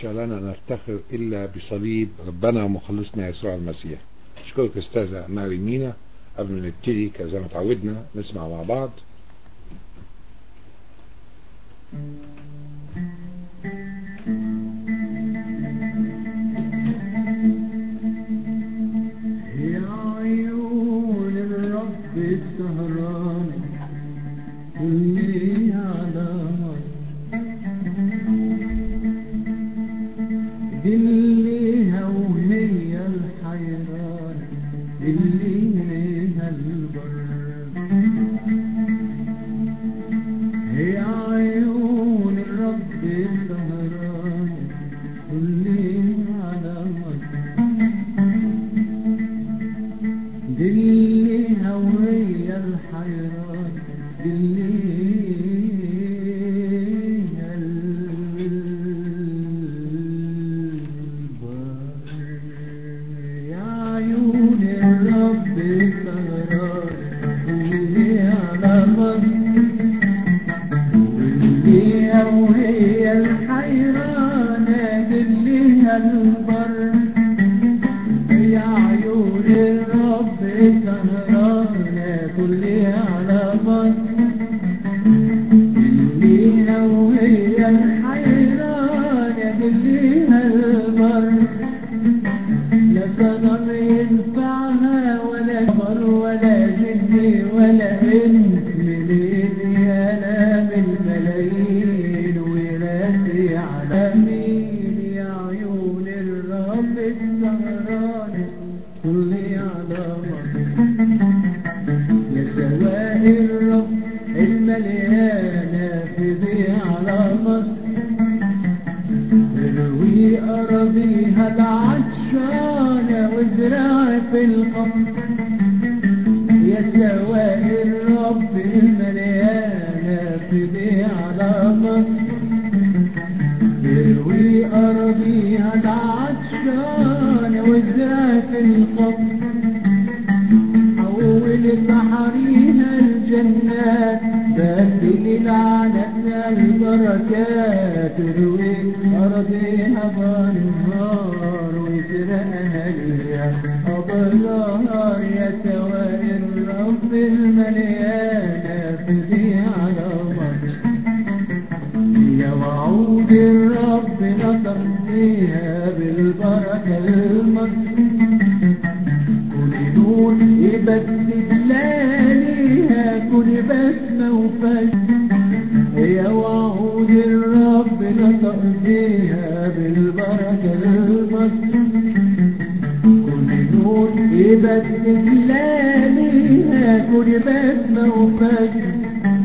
جعلنا نفتخر إلا بصليب ربنا ومخلصنا يسوع المسيح أشكرك أستاذة ماري مينا قبل ما نبتدي كذا ما تعودنا نسمع مع بعض يا عيون الرب السهران كلي على دليها وهي الحيران دليها البر هي عيون الرب السهران كلي على مصر دليها وهي الحيران دليها البر يا عيون الرب سهران دلي على مصر دليها وهي الحيران دليها البر يا عيون الرب سهرانة كلها على مصر دليها وهي الحيرانة دليها البر لا صنم ينفعها ولا قمر ولا جن ولا انس منين انا من الملايين وراسي على مين يا عيون الرب السهرانة كلي على مصر يا سواء الرب المليانة في ضيع على مصر اروي أراضيها العطشانة وازرع في القبر يا سواء الرب المليانة في ضيع على مصر اروي أراضيها العطشانة وازرع في القبر حول صحريها الجنات بدل لعنتنا البركات تروي أرضها بنهار ويسرقها ليها أبرار يا سواء الرب المليانة في على مصر يا وعود الرب نطر فيها بالبركة المصر كل نور يبدل ليها كل بسمة وفجر يا وعود الرب نطق فيها بالبركة المصر كل نور يبدل ليها كل بسمة وفجر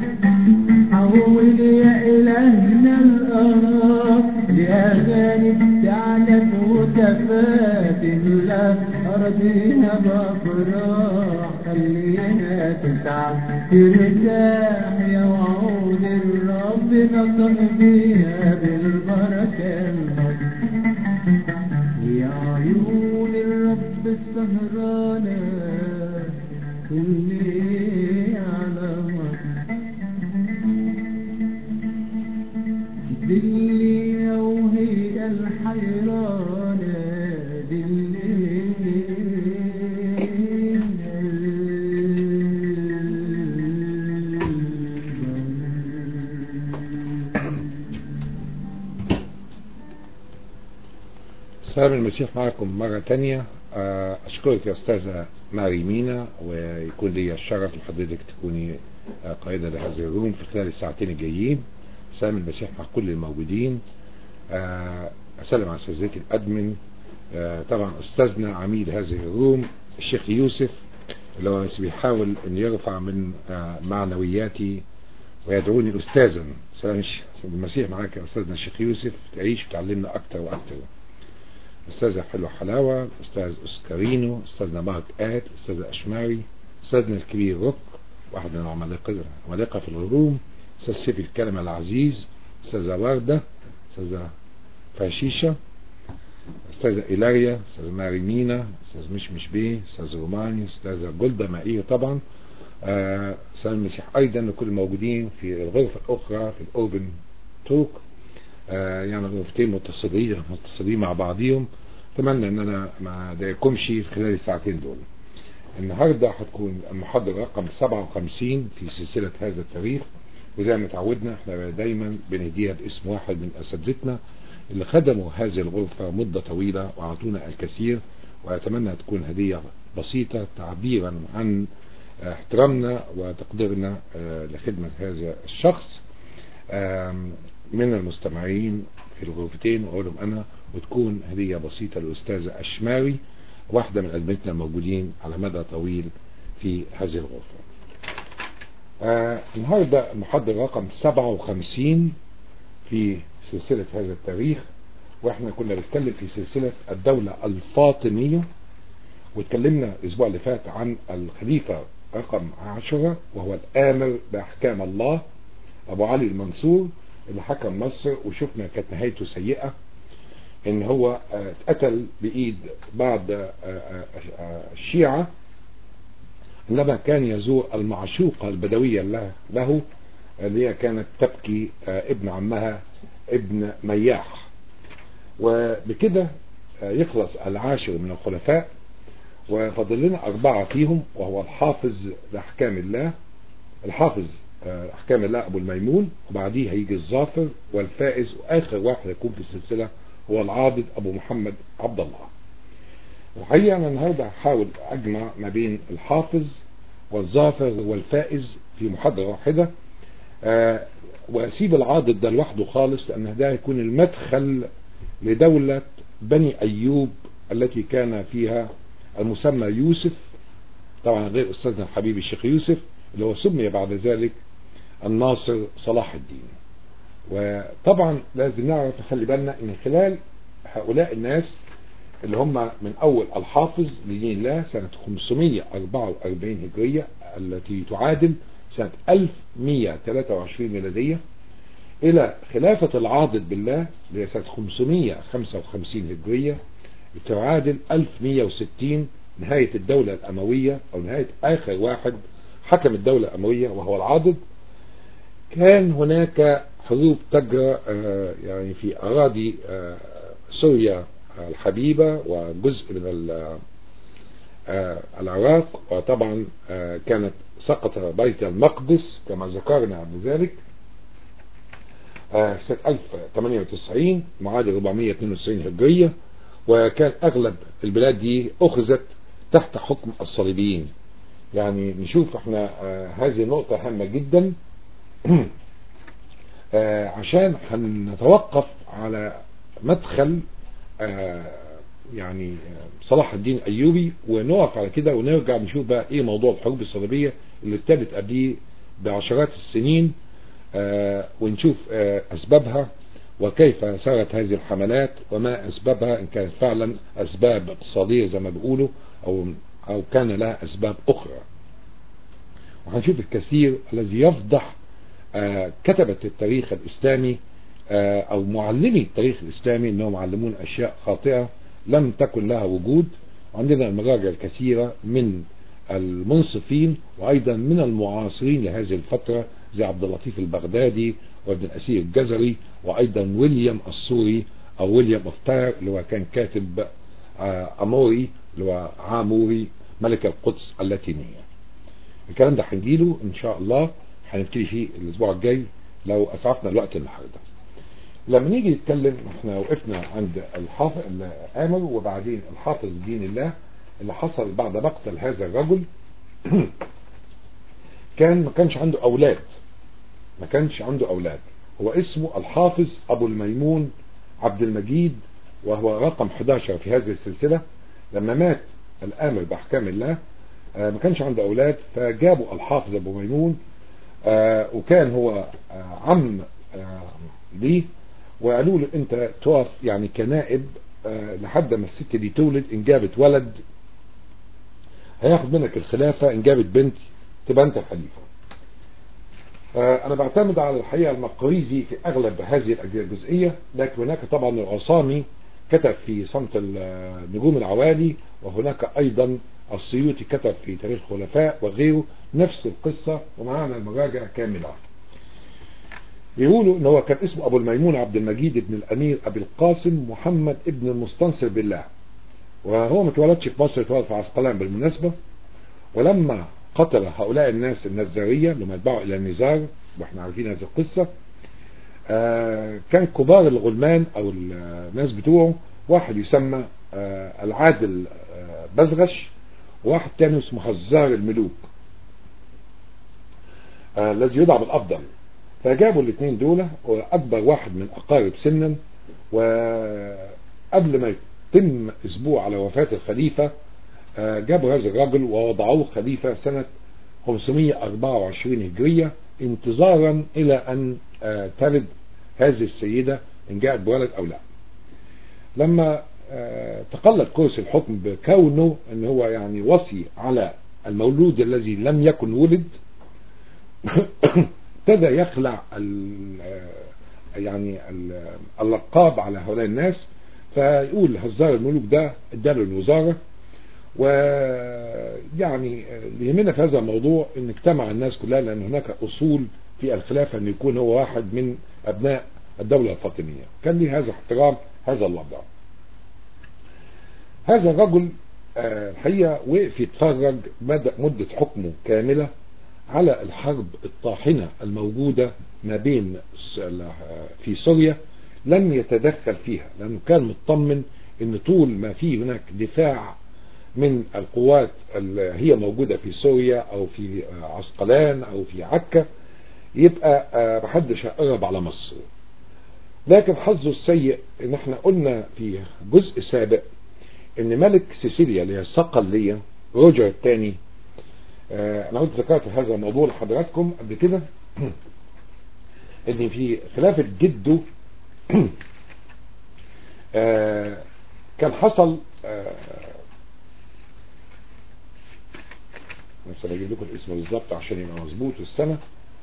حول يا إلهنا الأرض لأغاني تعلم وتفات لا أرضيها بفراح خلينا تسعى ترتاح يا وعود الرب نطق فيها بالبركة المصر يا عيون الرب السهرانة كلي على مصر دلي وهي الحيرانة دلي سلام المسيح معكم مرة تانية آه، أشكرك يا أستاذة ماري مينا ويكون لي الشرف لحضرتك تكوني آه، قائدة لهذه الروم في خلال الساعتين الجايين سلام المسيح مع كل الموجودين آه، أسلم على أساتذتي الأدمن آه، طبعا أستاذنا عميد هذه الروم الشيخ يوسف اللي هو بيحاول أن يرفع من آه، معنوياتي ويدعوني أستاذا سلام المسيح معاك يا أستاذنا الشيخ يوسف تعيش وتعلمنا أكتر وأكتر أستاذة حلو حلاوة أستاذ أسكارينو أستاذنا مارك آت أستاذ أشماري أستاذنا الكبير روك واحد من العمالقة العمالقة في الهروم أستاذ سيف الكلمة العزيز أستاذة وردة أستاذة فاشيشة أستاذة إيلاريا أستاذ ماري مينا أستاذ مشمش بيه أستاذ روماني أستاذة جولدا مائية طبعا آه سلام المسيح أيضا لكل الموجودين في الغرفة الأخرى في الأوربن توك آه، يعني غرفتين متصلين متصلين مع بعضيهم اتمنى ان انا ما اضايقكمش في خلال الساعتين دول النهارده هتكون المحاضره رقم 57 في سلسله هذا التاريخ وزي ما تعودنا احنا دايما بنديها باسم واحد من اساتذتنا اللي خدموا هذه الغرفه مده طويله واعطونا الكثير واتمنى تكون هديه بسيطه تعبيرا عن احترامنا وتقديرنا آه، لخدمه هذا الشخص آم، من المستمعين في الغرفتين واقول لهم انا وتكون هديه بسيطه للاستاذه اشماري واحده من ادمتنا الموجودين على مدى طويل في هذه الغرفه. آه النهارده المحاضره رقم 57 في سلسله هذا التاريخ واحنا كنا بنتكلم في سلسله الدوله الفاطميه واتكلمنا الاسبوع اللي فات عن الخليفه رقم عشرة وهو الامر باحكام الله ابو علي المنصور اللي حكم مصر وشفنا كانت نهايته سيئه ان هو آه، اتقتل بايد بعض آه، آه، آه، الشيعة عندما كان يزور المعشوقة البدوية له, له اللي هي كانت تبكي آه، ابن عمها ابن مياح وبكده آه، يخلص العاشر من الخلفاء وفضل لنا أربعة فيهم وهو الحافظ لأحكام الله الحافظ آه، أحكام الله أبو الميمون وبعديه هيجي الظافر والفائز وآخر واحد يكون في السلسلة هو العابد أبو محمد عبد الله الحقيقة أنا النهاردة هحاول أجمع ما بين الحافظ والظافر والفائز في محاضرة واحدة آه، وأسيب العاضد ده لوحده خالص لأن ده هيكون المدخل لدولة بني أيوب التي كان فيها المسمى يوسف طبعا غير أستاذنا الحبيب الشيخ يوسف اللي هو سمي بعد ذلك الناصر صلاح الدين وطبعا لازم نعرف نخلي بالنا ان خلال هؤلاء الناس اللي هم من اول الحافظ لدين الله سنة 544 هجرية التي تعادل سنة 1123 ميلادية الى خلافة العاضد بالله اللي هي سنة 555 هجرية تعادل 1160 نهاية الدولة الأموية أو نهاية آخر واحد حكم الدولة الأموية وهو العاضد كان هناك حروب تجرى آه، يعني في أراضي آه، سوريا الحبيبة وجزء من ال- آه، العراق وطبعا آه، كانت سقط بيت المقدس كما ذكرنا قبل ذلك آه، سنة 1098 معادل 492 هجرية وكان أغلب البلاد دي أخذت تحت حكم الصليبيين يعني نشوف احنا آه، هذه نقطة هامة جدا آه، عشان هنتوقف على مدخل آه، يعني آه، صلاح الدين الايوبي ونقف على كده ونرجع نشوف بقى ايه موضوع الحروب الصليبيه اللي ابتدت قبليه بعشرات السنين آه، ونشوف آه، اسبابها وكيف سارت هذه الحملات وما اسبابها ان كانت فعلا اسباب اقتصاديه زي ما بيقولوا او او كان لها اسباب اخرى وهنشوف الكثير الذي يفضح آه، كتبة التاريخ الإسلامي آه، أو معلمي التاريخ الإسلامي أنهم علمون أشياء خاطئة لم تكن لها وجود وعندنا المراجع الكثيرة من المنصفين وأيضا من المعاصرين لهذه الفترة زي عبد اللطيف البغدادي وابن الأسير الجزري وأيضا ويليام السوري أو ويليام أفتار اللي هو كان كاتب آه، أموري اللي هو عاموري ملك القدس اللاتينية الكلام ده هنجيله ان شاء الله هنبتدي فيه الاسبوع الجاي لو اسعفنا الوقت النهارده لما نيجي نتكلم احنا وقفنا عند الحافظ الامر وبعدين الحافظ دين الله اللي حصل بعد مقتل هذا الرجل كان ما كانش عنده اولاد ما كانش عنده اولاد هو اسمه الحافظ ابو الميمون عبد المجيد وهو رقم 11 في هذه السلسلة لما مات الامر باحكام الله آه، ما كانش عنده اولاد فجابوا الحافظ ابو ميمون آه، وكان هو آه، عم آه، ليه وقالوا له انت تقف يعني كنائب آه، لحد ما الست دي تولد ان جابت ولد هياخد منك الخلافة ان جابت بنت تبقى انت الخليفة آه، انا بعتمد على الحقيقة المقريزي في اغلب هذه الجزئية لكن هناك طبعا العصامي كتب في صمت النجوم العوالي وهناك ايضا السيوطي كتب في تاريخ الخلفاء وغيره نفس القصة ومعنا المراجع كاملة يقولوا ان هو كان اسمه ابو الميمون عبد المجيد بن الامير ابي القاسم محمد ابن المستنصر بالله وهو ما اتولدش في مصر اتولد في عسقلان بالمناسبة ولما قتل هؤلاء الناس النزارية لما اتبعوا الى النزار واحنا عارفين هذه القصة آه كان كبار الغلمان او الناس بتوعه واحد يسمى آه العادل آه بزغش وواحد تاني اسمه هزار الملوك الذي يدعى بالافضل فجابوا الاثنين دول واكبر واحد من اقارب سنا وقبل ما يتم اسبوع على وفاة الخليفة جابوا هذا الرجل ووضعوه خليفة سنة 524 هجرية انتظارا الى ان تلد هذه السيدة ان جاءت بولد او لا لما تقلد كرسي الحكم بكونه ان هو يعني وصي على المولود الذي لم يكن ولد ابتدى يخلع ال يعني ال اللقاب على هؤلاء الناس فيقول هزار الملوك ده اداله الوزارة ويعني اللي يهمنا في هذا الموضوع ان اجتمع الناس كلها لان هناك اصول في الخلافة ان يكون هو واحد من ابناء الدولة الفاطمية كان لي هذا احترام هذا اللقب هذا الرجل الحقيقة وقف يتفرج مدة حكمه كاملة على الحرب الطاحنة الموجودة ما بين في سوريا لم يتدخل فيها لأنه كان مطمن ان طول ما في هناك دفاع من القوات اللي هي موجودة في سوريا او في عسقلان او في عكا يبقى محدش هيقرب على مصر لكن حظه السيء ان احنا قلنا في جزء سابق ان ملك سيسيليا اللي هي الصقلية روجر الثاني انا قلت ذكرت هذا الموضوع لحضراتكم قبل كده ان في خلافة جده كان حصل بس بجيب لكم الاسم بالظبط عشان يبقى مظبوط والسنة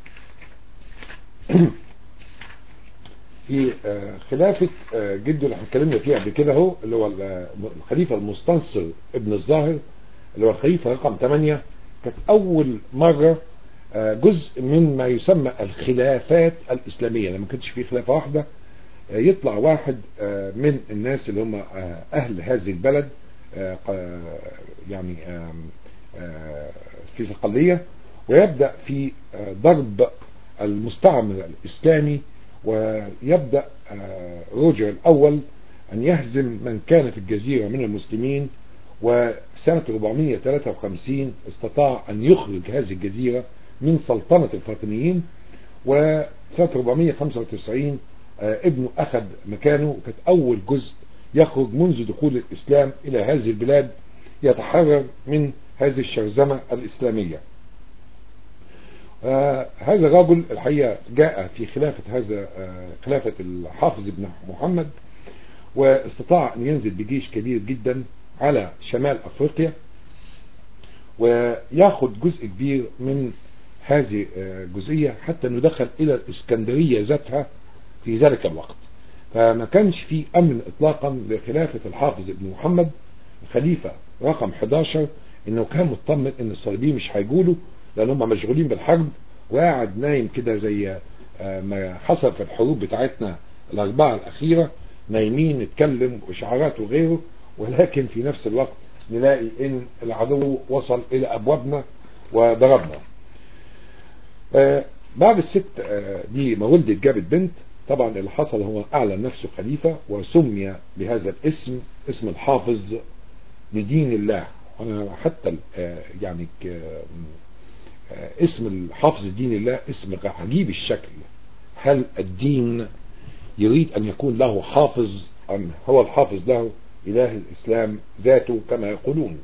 في خلافة جده اللي اتكلمنا فيها قبل كده اهو اللي هو الخليفة المستنصر ابن الظاهر اللي هو الخليفة رقم 8 كانت أول مرة جزء من ما يسمى الخلافات الإسلامية لما كانتش في خلافة واحدة يطلع واحد من الناس اللي هم أهل هذه البلد يعني في صقلية ويبدأ في ضرب المستعمر الإسلامي ويبدأ روجر الأول أن يهزم من كان في الجزيرة من المسلمين وسنة 453 استطاع أن يخرج هذه الجزيرة من سلطنة الفاطميين وسنة 495 ابنه أخذ مكانه كانت أول جزء يخرج منذ دخول الإسلام إلى هذه البلاد يتحرر من هذه الشرذمة الإسلامية آه هذا الرجل الحقيقة جاء في خلافة هذا آه خلافة الحافظ بن محمد واستطاع أن ينزل بجيش كبير جدا على شمال أفريقيا وياخد جزء كبير من هذه الجزئية حتى أنه دخل إلى الإسكندرية ذاتها في ذلك الوقت فما كانش في أمن إطلاقا لخلافة الحافظ بن محمد الخليفة رقم 11 انه كان مطمن ان الصليبيين مش هيجولوا لان هم مشغولين بالحرب وقاعد نايم كده زي ما حصل في الحروب بتاعتنا الاربعة الاخيرة نايمين نتكلم واشعارات وغيره ولكن في نفس الوقت نلاقي ان العدو وصل الى ابوابنا وضربنا بعد الست دي ما ولدت جابت بنت طبعا اللي حصل هو اعلن نفسه خليفة وسمي بهذا الاسم اسم الحافظ لدين الله انا حتى يعني اسم الحافظ دين الله اسم عجيب الشكل هل الدين يريد ان يكون له حافظ ام هو الحافظ له اله الاسلام ذاته كما يقولون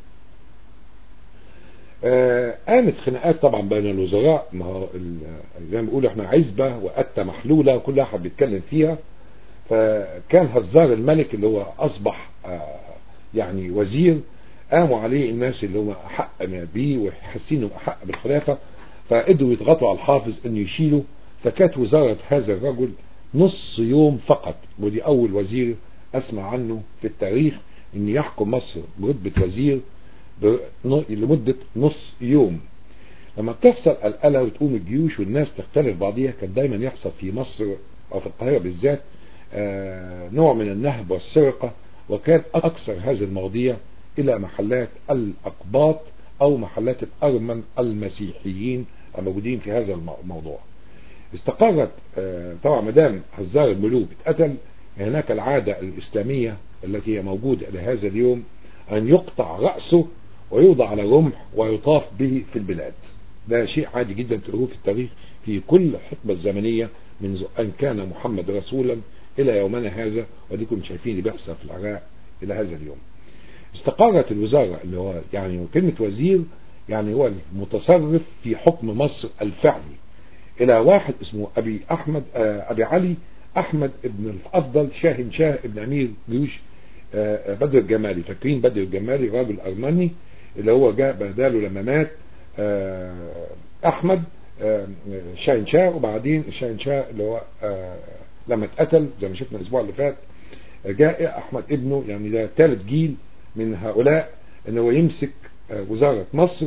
قامت خناقات طبعا بين الوزراء ما هو زي ما بيقولوا احنا عزبة وقتة محلولة كل واحد بيتكلم فيها فكان هزار الملك اللي هو اصبح يعني وزير قاموا عليه الناس اللي هم أحق بيه وحاسين أحق بالخلافة فقدروا يضغطوا على الحافظ انه يشيله فكانت وزارة هذا الرجل نص يوم فقط ودي أول وزير أسمع عنه في التاريخ أن يحكم مصر برتبة وزير لمدة نص يوم لما بتحصل قلقلة وتقوم الجيوش والناس تختلف بعضيها كان دايما يحصل في مصر أو في القاهرة بالذات آه، نوع من النهب والسرقة وكان أكثر هذه المواضيع إلى محلات الأقباط أو محلات الأرمن المسيحيين الموجودين في هذا الموضوع استقرت آه، طبعا مدام هزار الملوك اتقتل هناك العادة الإسلامية التي هي موجودة إلى هذا اليوم أن يقطع رأسه ويوضع على رمح ويطاف به في البلاد ده شيء عادي جدا تقروه في التاريخ في كل حقبة زمنية منذ أن كان محمد رسولا إلى يومنا هذا وديكم شايفين اللي بيحصل في العراق إلى هذا اليوم استقرت الوزارة اللي هو يعني كلمة وزير يعني هو المتصرف في حكم مصر الفعلي إلى واحد اسمه أبي أحمد آه، أبي علي أحمد ابن الأفضل شاهن شاه ابن أمير جيوش آه، بدر الجمالي فاكرين بدر الجمالي راجل أرمني اللي هو جاء بداله لما مات آه، أحمد آه، شاهن شاه وبعدين شاهن شاه اللي هو آه، لما اتقتل زي ما شفنا الأسبوع اللي فات جاء أحمد ابنه يعني ده ثالث جيل من هؤلاء ان هو يمسك آه، وزارة مصر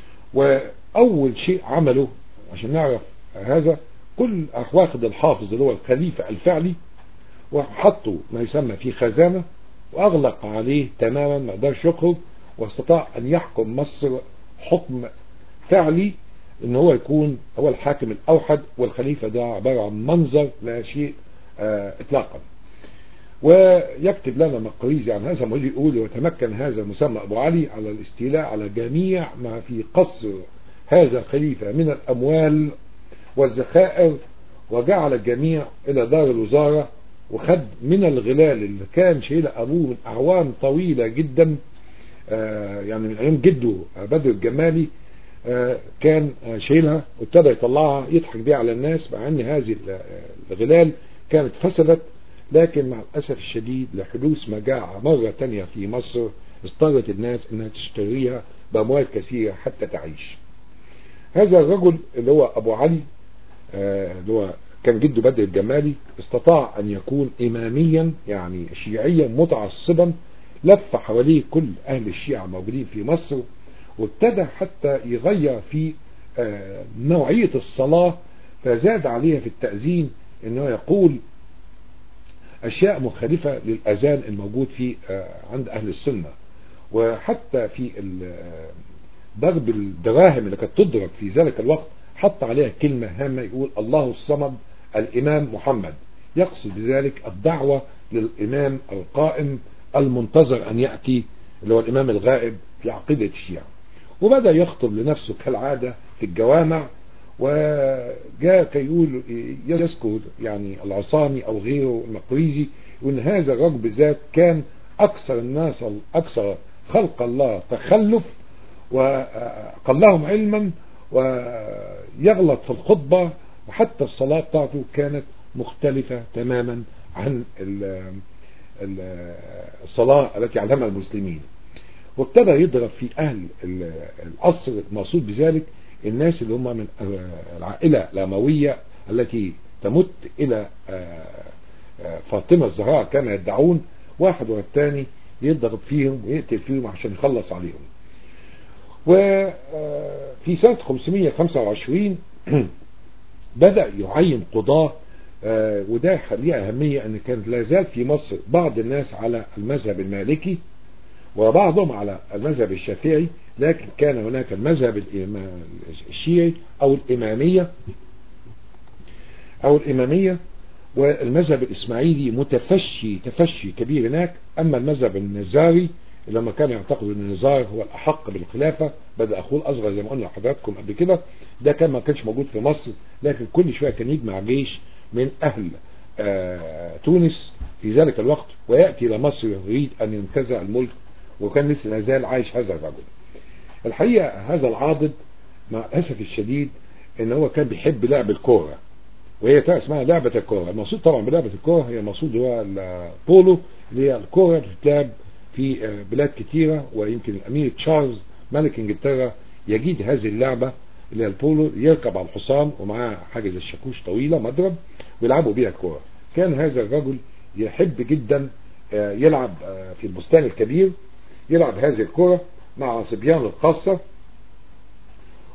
وأول شيء عمله عشان نعرف هذا كل واخد الحافظ اللي هو الخليفة الفعلي وحطوا ما يسمى في خزانة وأغلق عليه تماما ما قدرش يخرج واستطاع أن يحكم مصر حكم فعلي ان هو يكون هو الحاكم الأوحد والخليفة ده عبارة عن منظر لا شيء آه اطلاقا ويكتب لنا مقريزي عن هذا ما يقول وتمكن هذا المسمى أبو علي على الاستيلاء على جميع ما في قصر هذا الخليفة من الأموال والذخائر وجعل الجميع إلى دار الوزارة وخد من الغلال اللي كان شايلها أبوه من أعوام طويلة جدا آه يعني من أيام جده بدر الجمالي آه كان آه شايلها وابتدى يطلعها يضحك بيها على الناس مع أن هذه الغلال كانت فسدت لكن مع الأسف الشديد لحدوث مجاعة مرة تانية في مصر اضطرت الناس انها تشتريها بأموال كثيرة حتى تعيش هذا الرجل اللي هو أبو علي آه اللي هو كان جده بدر الجمالي استطاع أن يكون إماميا يعني شيعيا متعصبا لف حواليه كل أهل الشيعة الموجودين في مصر وابتدى حتى يغير في آه نوعية الصلاة فزاد عليها في التأذين انه يقول أشياء مخالفة للأذان الموجود في عند أهل السنة وحتى في ضرب الدراهم اللي كانت تضرب في ذلك الوقت حط عليها كلمة هامة يقول الله الصمد الإمام محمد يقصد بذلك الدعوة للإمام القائم المنتظر أن يأتي اللي هو الإمام الغائب في عقيدة الشيعة وبدأ يخطب لنفسه كالعادة في الجوامع وجاء كيقول يذكر يعني العصامي او غيره المقريزي وان هذا الرجل بالذات كان اكثر الناس اكثر خلق الله تخلف وقلهم علما ويغلط في الخطبة وحتى الصلاة بتاعته كانت مختلفة تماما عن الصلاة التي علمها المسلمين وابتدى يضرب في اهل القصر المقصود بذلك الناس اللي هم من العائلة الأموية التي تمت إلى فاطمة الزهراء كما يدعون واحد والثاني يضرب فيهم ويقتل فيهم عشان يخلص عليهم وفي سنة 525 بدأ يعين قضاة وده ليه أهمية أن كانت لا زال في مصر بعض الناس على المذهب المالكي وبعضهم على المذهب الشافعي لكن كان هناك المذهب الشيعي او الامامية او الامامية والمذهب الاسماعيلي متفشي تفشي كبير هناك اما المذهب النزاري لما كان يعتقد ان النزار هو الاحق بالخلافة بدأ اخوه الاصغر زي ما قلنا لحضراتكم قبل كده ده كان ما كانش موجود في مصر لكن كل شوية كان يجمع جيش من اهل آه تونس في ذلك الوقت ويأتي الى مصر يريد ان ينتزع الملك وكان لسه لا زال عايش هذا الرجل الحقيقة هذا العاضد مع الأسف الشديد ان هو كان بيحب لعب الكورة وهي اسمها لعبة الكورة المقصود طبعا بلعبة الكورة هي المقصود هو البولو اللي هي الكورة بتتلعب في بلاد كتيرة ويمكن الأمير تشارلز ملك انجلترا يجيد هذه اللعبة اللي هي البولو يركب على الحصان ومعاه حاجة زي الشاكوش طويلة مضرب ويلعبوا بيها الكورة كان هذا الرجل يحب جدا يلعب في البستان الكبير يلعب هذه الكرة مع صبيان الخاصة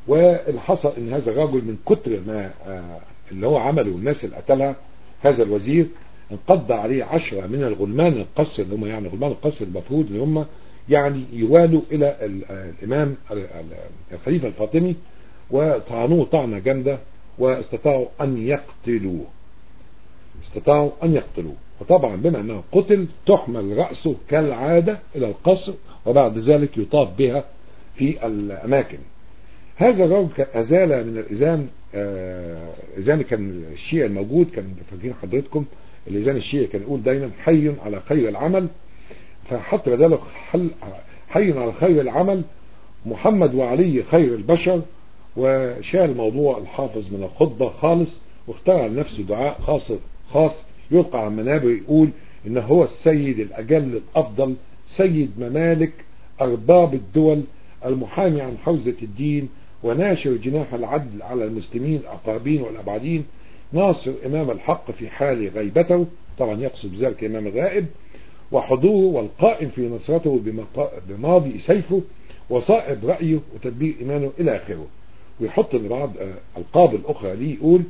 واللي حصل ان هذا الرجل من كتر ما آه، اللي هو عمله والناس اللي قتلها هذا الوزير انقضى عليه عشرة من الغلمان القصر اللي هم يعني غلمان القصر المفروض اللي هم يعني يوالوا الى ال- آه، الامام ال- ال- الخليفة الفاطمي وطعنوه طعنة جامدة واستطاعوا ان يقتلوه استطاعوا ان يقتلوه وطبعا بما انه قتل تحمل رأسه كالعادة الى القصر وبعد ذلك يطاف بها في الاماكن هذا الرجل كان ازال من الاذان آه، اذان كان الشيعي الموجود كان فاكرين حضرتكم الاذان الشيعي كان يقول دايما حي على خير العمل فحط بداله حل حي على خير العمل محمد وعلي خير البشر وشال موضوع الحافظ من الخطبة خالص واخترع لنفسه دعاء خاص خاص يلقى على منابر يقول ان هو السيد الاجل الافضل سيد ممالك ارباب الدول المحامي عن حوزة الدين وناشر جناح العدل على المسلمين الأقربين والأبعدين ناصر إمام الحق في حال غيبته طبعا يقصد بذلك إمام الغائب وحضوره والقائم في نصرته بمط- بماضي سيفه وصائب رأيه وتدبير إيمانه إلى آخره ويحط بعض آه، القاب الأخرى ليه يقول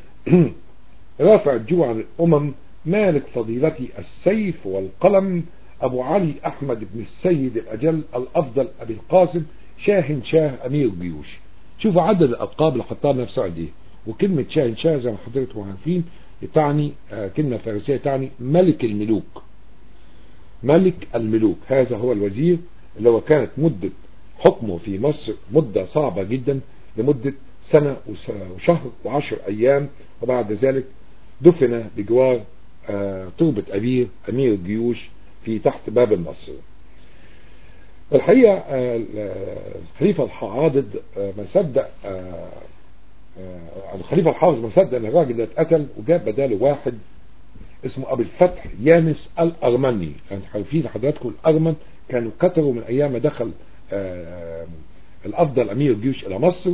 رافع الجوع عن الأمم مالك فضيلتي السيف والقلم أبو علي أحمد بن السيد الأجل الأفضل أبي القاسم شاهن شاه أمير الجيوش شوفوا عدد الألقاب اللي حطها نفسها قد إيه وكلمة شاهن شاه زي ما حضرتكم عارفين تعني آه، كلمة فارسية تعني ملك الملوك ملك الملوك هذا هو الوزير اللي هو كانت مدة حكمه في مصر مدة صعبة جدا لمدة سنة وس- وشهر وعشر أيام وبعد ذلك دفن بجوار آه، تربة أبيه أمير الجيوش في تحت باب النصر الحقيقة آه، الخليفة الحاضد آه، ما صدق آه، آه، الخليفة الحافظ ما صدق ان الراجل ده اتقتل وجاب بداله واحد اسمه ابو الفتح يانس الارمني يعني عارفين حضراتكم الارمن كانوا كتروا من ايام ما دخل آه، الافضل امير الجيوش الى مصر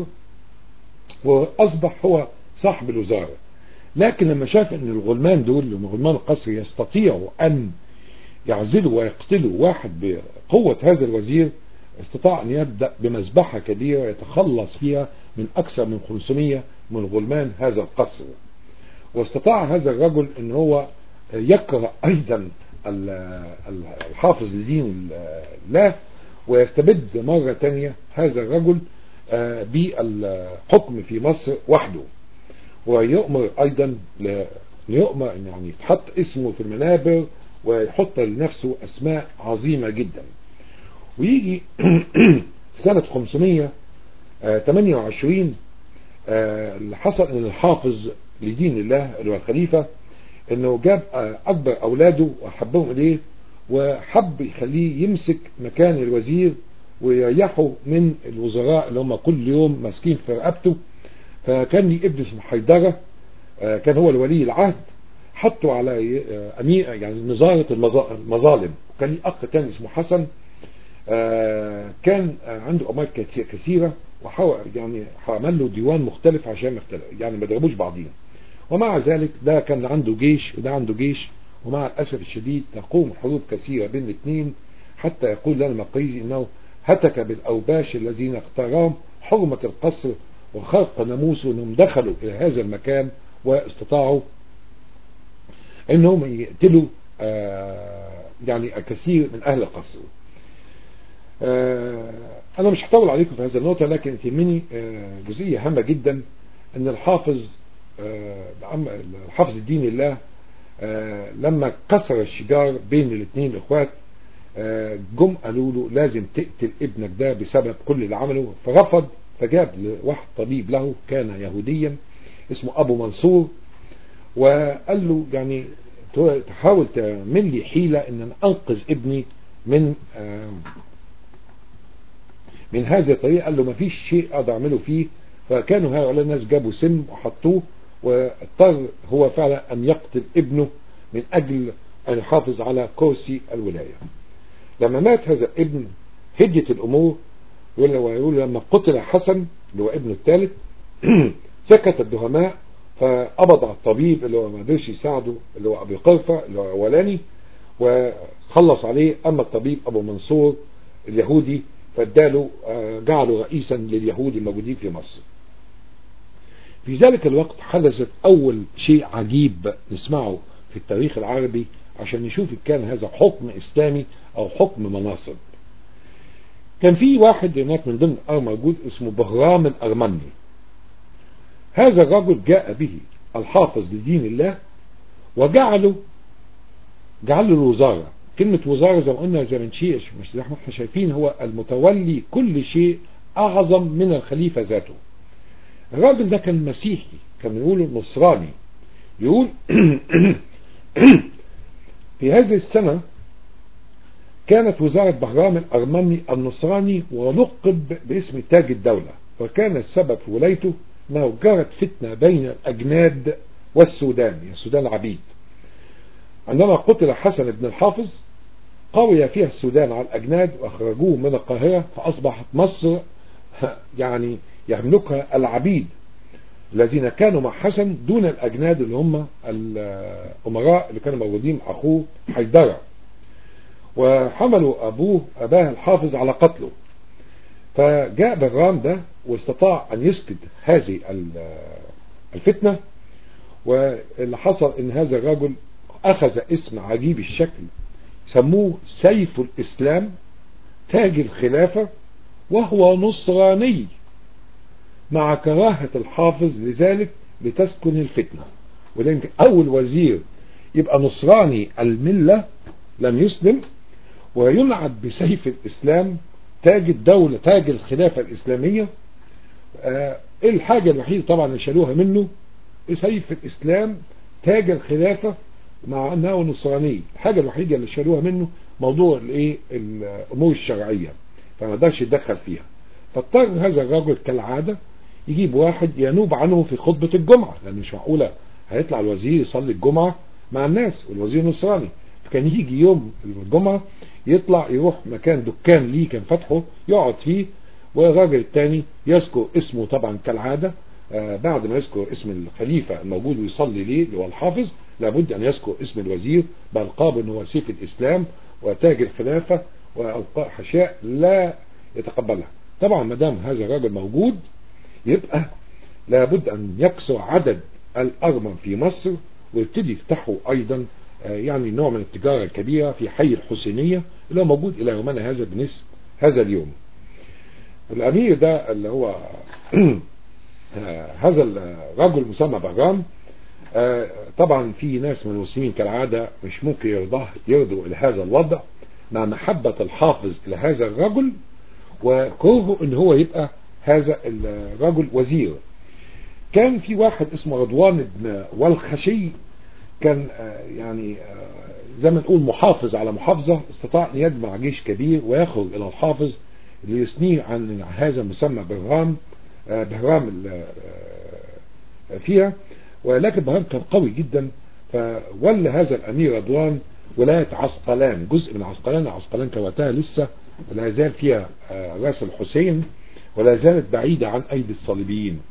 واصبح هو صاحب الوزارة لكن لما شاف ان الغلمان دول اللي هم غلمان القصر يستطيعوا ان يعزلوا ويقتلوا واحد بقوة هذا الوزير استطاع ان يبدأ بمذبحة كبيرة يتخلص فيها من اكثر من 500 من غلمان هذا القصر واستطاع هذا الرجل ان هو يقرأ ايضا ال- ال- الحافظ لدين الله ويستبد مرة تانية هذا الرجل آه، بالحكم في مصر وحده ويؤمر ايضا ل- يؤمر ان يعني يتحط اسمه في المنابر ويحط لنفسه اسماء عظيمة جدا ويجي في سنة 528 آه، اللي حصل ان الحافظ لدين الله اللي هو الخليفة انه جاب آه، اكبر اولاده وحبهم اليه وحب يخليه يمسك مكان الوزير ويريحه من الوزراء اللي هم كل يوم ماسكين في رقبته فكان لي ابن اسمه حيدرة آه، كان هو الولي العهد حطوا على آه، امير يعني نظارة المظا- المظالم وكان لي اخ تاني اسمه حسن آه، كان آه، عنده اموال كثي- كثيرة وحاول يعني عمل له ديوان مختلف عشان ما يختلف يعني ما ضربوش بعضين ومع ذلك ده كان عنده جيش وده عنده جيش ومع الاسف الشديد تقوم حروب كثيرة بين الاثنين حتى يقول لنا المقريزي انه هتك بالاوباش الذين اختارهم حرمة القصر وخرق ناموسه انهم دخلوا الى هذا المكان واستطاعوا انهم يقتلوا آه، يعني الكثير من اهل القصر آه، انا مش هطول عليكم في هذه النقطة لكن تهمني آه، جزئية هامة جدا ان الحافظ آه، عم- الحافظ الدين الله آه، لما كسر الشجار بين الاثنين اخوات آه، جم قالوا له لازم تقتل ابنك ده بسبب كل اللي عمله فرفض فجاب واحد طبيب له كان يهوديا اسمه ابو منصور وقال له يعني تحاول تعمل لي حيلة ان انا انقذ ابني من آه، من هذه الطريقة قال له ما فيش شيء اقدر اعمله فيه فكانوا هؤلاء الناس جابوا سم وحطوه واضطر هو فعلا ان يقتل ابنه من اجل ان يحافظ على كرسي الولاية لما مات هذا الابن هديت الامور يقول له ويقول لما قتل حسن اللي هو ابنه الثالث سكت الدهماء فقبض على الطبيب اللي هو ما قدرش يساعده اللي هو ابي قرفة اللي هو الاولاني وخلص عليه اما الطبيب ابو منصور اليهودي فاداله آه، جعله رئيسا لليهود الموجودين في مصر في ذلك الوقت حدثت أول شيء عجيب نسمعه في التاريخ العربي عشان نشوف إن كان هذا حكم إسلامي أو حكم مناصب كان في واحد هناك من ضمن الأرض موجود اسمه بهرام الأرمني هذا الرجل جاء به الحافظ لدين الله وجعله جعل له الوزارة كلمة وزارة زي ما قلنا زي ما شيء مش زي ما احنا شايفين هو المتولي كل شيء أعظم من الخليفة ذاته الراجل ده كان مسيحي كان يقول نصراني يقول في هذه السنة كانت وزارة بهرام الأرمني النصراني ولقب باسم تاج الدولة وكان السبب في ولايته أنه جرت فتنة بين الأجناد والسودان يعني السودان العبيد عندما قتل حسن بن الحافظ قوي فيها السودان على الأجناد وأخرجوه من القاهرة فأصبحت مصر يعني يملكها العبيد الذين كانوا مع حسن دون الأجناد اللي هم الأمراء اللي كانوا موجودين أخوه حيدرة وحملوا أبوه أباه الحافظ على قتله فجاء برام ده واستطاع أن يسكت هذه الفتنة واللي حصل ان هذا الرجل اخذ اسم عجيب الشكل سموه سيف الاسلام تاج الخلافة وهو نصراني مع كراهة الحافظ لذلك لتسكن الفتنة وده يمكن اول وزير يبقى نصراني الملة لم يسلم وينعد بسيف الاسلام تاج الدولة تاج الخلافة الاسلامية آه الحاجة الوحيدة طبعا اللي شالوها منه سيف الإسلام تاج الخلافة مع أنه نصراني الحاجة الوحيدة اللي شالوها منه موضوع الايه الأمور الشرعية فما قدرش يتدخل فيها فاضطر هذا الرجل كالعادة يجيب واحد ينوب عنه في خطبة الجمعة لأن مش معقولة هيطلع الوزير يصلي الجمعة مع الناس والوزير نصراني فكان يجي يوم الجمعة يطلع يروح مكان دكان ليه كان فتحه يقعد فيه والراجل التاني يذكر اسمه طبعا كالعادة آه بعد ما يذكر اسم الخليفة الموجود ويصلي ليه اللي هو الحافظ لابد أن يذكر اسم الوزير بألقاب أنه هو سيف الإسلام وتاج الخلافة وألقاب حشاء لا يتقبلها طبعا ما دام هذا الراجل موجود يبقى لابد أن يكسر عدد الأرمن في مصر ويبتدي يفتحوا أيضا آه يعني نوع من التجارة الكبيرة في حي الحسينية اللي هو موجود إلى يومنا هذا بنسب هذا اليوم الأمير ده اللي هو هذا الرجل مسمى بهرام طبعا في ناس من المسلمين كالعادة مش ممكن يرضاه يرضوا إلى هذا الوضع مع محبة الحافظ إلى هذا الرجل وكرهه ان هو يبقى هذا الرجل وزير كان في واحد اسمه رضوان بن والخشي كان يعني زي ما نقول محافظ على محافظة استطاع ان يجمع جيش كبير ويخرج الى الحافظ ليثنيه عن هذا المسمى بهرام بهرام فيها ولكن بهرام كان قوي جدا فولى هذا الامير رضوان ولاية عسقلان جزء من عسقلان عسقلان كواتها لسه لا زال فيها راس الحسين ولا زالت بعيدة عن ايدي الصليبيين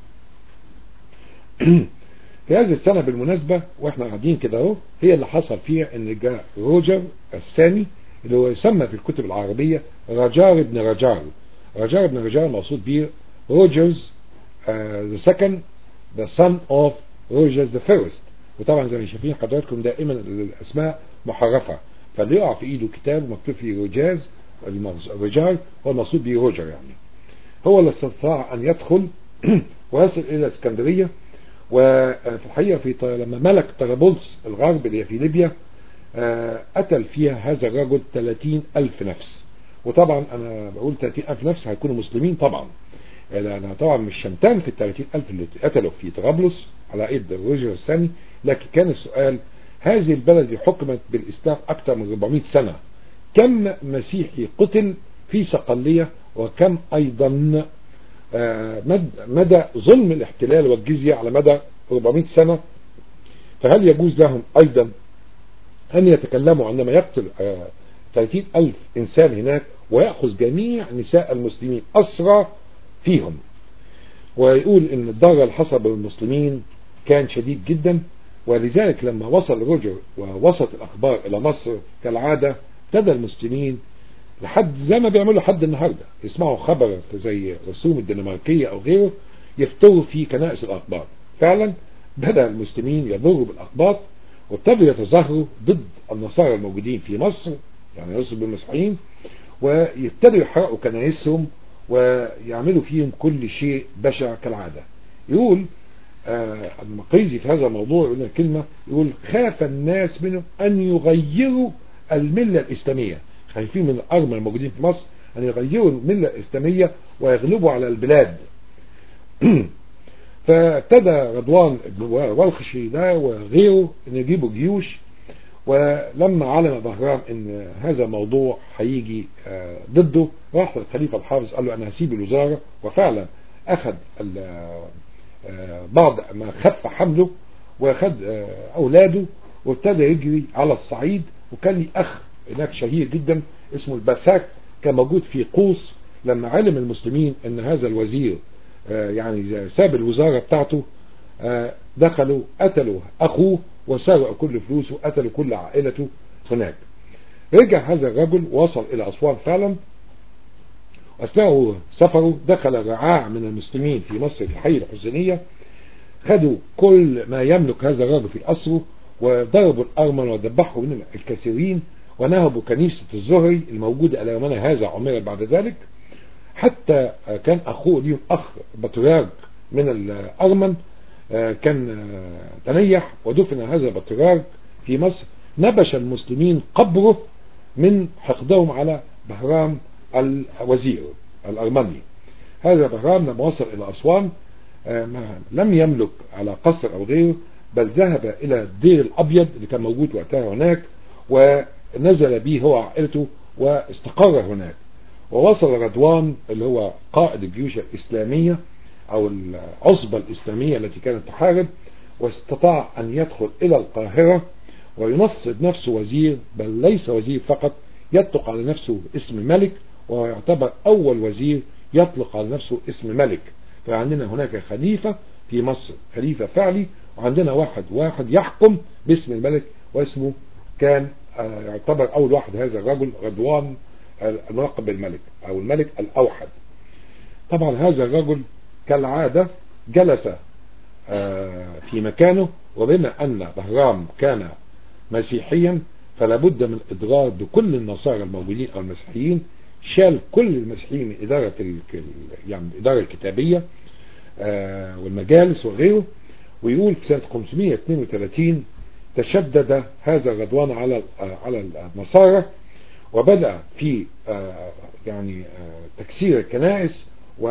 في هذه السنة بالمناسبة واحنا قاعدين كده اهو هي اللي حصل فيها ان جاء روجر الثاني اللي هو يسمى في الكتب العربية رجار ابن رجار رجار ابن رجار مقصود به روجرز ذا سكند ذا son of روجرز ذا فيرست وطبعا زي ما شايفين حضراتكم دائما الاسماء محرفة فاللي يقع في ايده كتاب مكتوب فيه روجاز رجال هو المقصود به روجر يعني هو اللي استطاع ان يدخل ويصل الى اسكندرية وفي الحقيقة في لما ملك طرابلس الغرب اللي في ليبيا قتل فيها هذا الرجل 30 ألف نفس وطبعا أنا بقول 30 ألف نفس هيكونوا مسلمين طبعا أنا طبعا مش شمتان في ال 30 ألف اللي قتلوا في طرابلس على ايد الرجل الثاني لكن كان السؤال هذه البلد حكمت بالإسلام أكثر من 400 سنة كم مسيحي قتل في صقلية وكم أيضا مدى ظلم الاحتلال والجزية على مدى 400 سنة فهل يجوز لهم أيضا أن يتكلموا عندما يقتل 30 ألف إنسان هناك ويأخذ جميع نساء المسلمين أسرى فيهم ويقول ان الضرر اللي حصل بالمسلمين كان شديد جدا ولذلك لما وصل روجر ووصلت الأخبار إلى مصر كالعادة ابتدى المسلمين لحد زي ما بيعملوا لحد النهارده يسمعوا خبر زي رسوم الدنماركيه او غيره يفتروا في كنائس الاقباط فعلا بدا المسلمين يضروا بالاقباط وابتدوا يتظاهروا ضد النصارى الموجودين في مصر يعني يوصل بالمسيحيين ويبتدوا يحرقوا كنائسهم ويعملوا فيهم كل شيء بشع كالعاده يقول آه المقريزي في هذا الموضوع يقول لنا كلمة يقول خاف الناس منهم أن يغيروا الملة الإسلامية خايفين من الأرمى الموجودين في مصر أن يغيروا الملة الإسلامية ويغلبوا على البلاد فابتدى رضوان والخشي ده وغيره أن يجيبوا جيوش ولما علم بهرام ان هذا الموضوع هيجي آه ضده راح للخليفة الحافظ قال له انا هسيب الوزارة وفعلا اخذ بعض ما خف حمله واخد اولاده وابتدى يجري على الصعيد وكان لي اخ هناك شهير جدا اسمه البساك كان موجود في قوس لما علم المسلمين ان هذا الوزير يعني ساب الوزارة بتاعته دخلوا قتلوا اخوه وسرقوا كل فلوسه وقتلوا كل عائلته هناك رجع هذا الرجل وصل الى اسوان فعلا أثناء سفره دخل رعاع من المسلمين في مصر في حي الحسينية خدوا كل ما يملك هذا الرجل في أسره وضربوا الأرمن وذبحوا من الكثيرين ونهبوا كنيسة الزهري الموجودة على يومنا هذا عمرت بعد ذلك حتى كان أخوه ليهم أخ بطريرك من الأرمن كان تنيح ودفن هذا البطريرك في مصر نبش المسلمين قبره من حقدهم على بهرام الوزير الأرمني هذا بهرام لما وصل إلى أسوان لم يملك على قصر أو غيره بل ذهب إلى الدير الأبيض اللي كان موجود وقتها هناك ونزل به هو وعائلته واستقر هناك ووصل رضوان اللي هو قائد الجيوش الإسلامية أو العصبة الإسلامية التي كانت تحارب واستطاع أن يدخل إلى القاهرة وينصب نفسه وزير بل ليس وزير فقط يطلق على نفسه اسم ملك وهو يعتبر أول وزير يطلق على نفسه اسم ملك فعندنا هناك خليفة في مصر خليفة فعلي وعندنا واحد واحد يحكم باسم الملك واسمه كان يعتبر أول واحد هذا الرجل رضوان الملقب بالملك أو الملك الأوحد طبعا هذا الرجل كالعادة جلس في مكانه وبما أن بهرام كان مسيحيا فلا بد من إضرار بكل النصارى الموجودين أو المسيحيين شال كل المسيحيين من إدارة يعني الإدارة الكتابية والمجالس وغيره ويقول في سنة 532 تشدد هذا الرضوان على على النصارى وبدأ في يعني تكسير الكنائس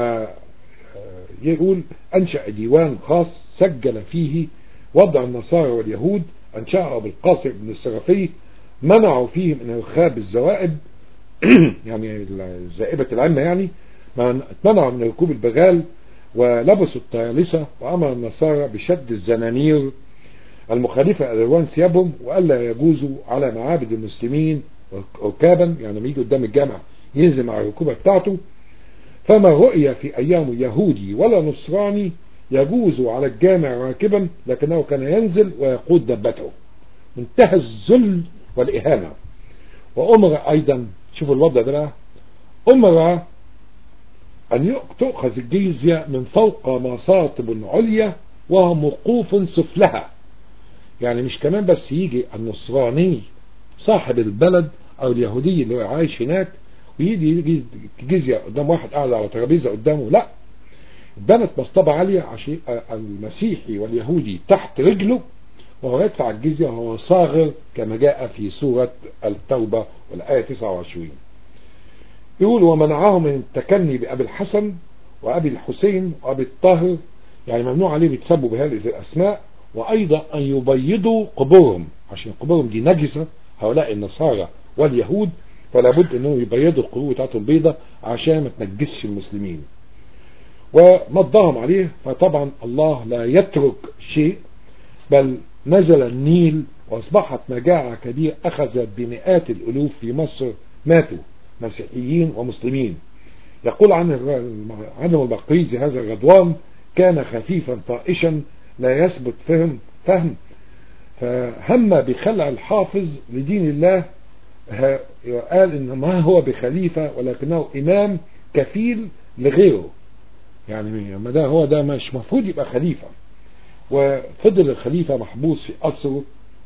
ويقول أنشأ ديوان خاص سجل فيه وضع النصارى واليهود أنشأه بالقاسم بن السرفي منعوا فيه من إرخاب الزوائد يعني زائبة العامة يعني منعوا من ركوب البغال ولبسوا الطيالسة وأمر النصارى بشد الزنانير المخالفة ألوان ثيابهم وألا يجوزوا على معابد المسلمين ركابا يعني لما يجي قدام الجامع ينزل مع الركوبة بتاعته فما رؤي في أيام يهودي ولا نصراني يجوز على الجامع راكبا لكنه كان ينزل ويقود دبته منتهى الذل والإهانة وأمر أيضا شوفوا الوضع ده بقى أمر أن تؤخذ الجيزية من فوق مصاطب عليا وهو موقوف سفلها يعني مش كمان بس يجي النصراني صاحب البلد أو اليهودي اللي هو عايش هناك ويجي يجي جزية قدام واحد قاعد على ترابيزة قدامه لا بنت مصطبة عالية عشان المسيحي واليهودي تحت رجله وهو يدفع الجزية وهو صاغر كما جاء في سورة التوبة والآية 29 يقول ومنعهم من التكني بأبي الحسن وأبي الحسين وأبي الطاهر يعني ممنوع عليه بيتسبوا بهذه الأسماء وأيضا أن يبيضوا قبورهم عشان قبورهم دي نجسة هؤلاء النصارى واليهود فلا بد أنهم يبيضوا القبور بتاعتهم بيضة عشان ما تنجسش المسلمين ومضاهم عليه فطبعا الله لا يترك شيء بل نزل النيل واصبحت مجاعة كبيرة اخذت بمئات الالوف في مصر ماتوا مسيحيين ومسلمين يقول عن عنه البقريزي هذا الغضوان كان خفيفا طائشا لا يثبت فهم فهم فهم بخلع الحافظ لدين الله ها- قال ان ما هو بخليفة ولكنه امام كفيل لغيره يعني ما ده هو ده مش مفروض يبقى خليفة وفضل الخليفة محبوس في قصره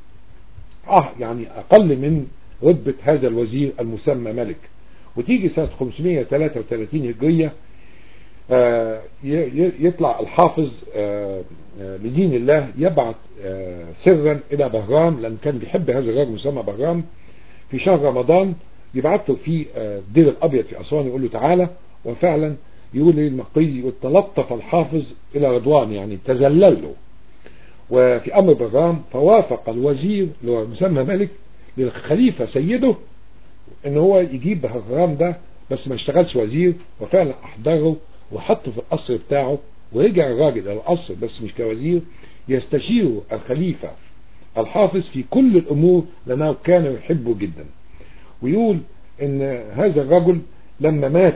اه يعني اقل من رتبة هذا الوزير المسمى ملك وتيجي سنة 533 هجرية آه، ي- ي- يطلع الحافظ آه، آه، لدين الله يبعث آه، سرا الى بهرام لان كان بيحب هذا الرجل مسمى بهرام في شهر رمضان يبعث له في آه، الدير الابيض في اسوان يقول له تعالى وفعلا يقول لي المقري يقول تلطف الحافظ الى رضوان يعني تذلل له وفي امر بهرام فوافق الوزير اللي هو مسمى ملك للخليفه سيده ان هو يجيب بهرام ده بس ما اشتغلش وزير وفعلا احضره وحطه في القصر بتاعه ورجع الراجل الى القصر بس مش كوزير يستشير الخليفة الحافظ في كل الامور لانه كان يحبه جدا ويقول ان هذا الرجل لما مات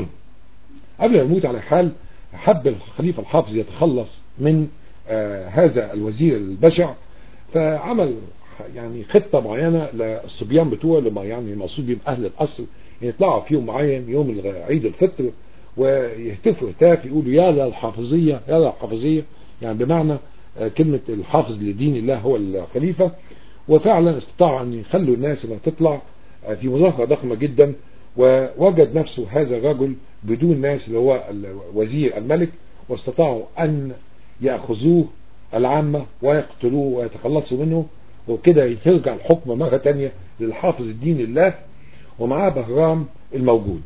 قبل ما يموت على حال حب الخليفة الحافظ يتخلص من آه هذا الوزير البشع فعمل يعني خطة معينة للصبيان بتوعه لما يعني المقصود بهم أهل الأصل يطلعوا في يوم معين يوم عيد الفطر ويهتفوا هتاف يقولوا يا للحافظية يا للحافظية يعني بمعنى آه، كلمة الحافظ لدين الله هو الخليفة وفعلا استطاعوا أن يخلوا الناس اللي تطلع آه، في مظاهرة ضخمة جدا ووجد نفسه هذا الرجل بدون ناس اللي هو وزير الملك واستطاعوا أن يأخذوه العامة ويقتلوه ويتخلصوا منه وكده ترجع الحكم مرة تانية للحافظ الدين الله ومعاه بهرام الموجود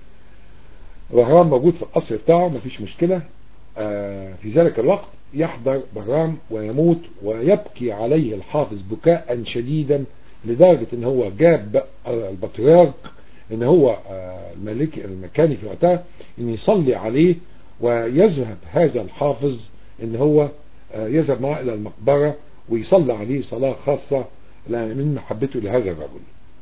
بهرام موجود في القصر بتاعه مفيش مشكلة آه، في ذلك الوقت يحضر بهرام ويموت ويبكي عليه الحافظ بكاء شديدا لدرجة ان هو جاب البطريرك ان هو آه، الملك المكاني في وقتها ان يصلي عليه ويذهب هذا الحافظ ان هو آه، يذهب معه الى المقبرة ويصلي عليه صلاة خاصة من محبته لهذا الرجل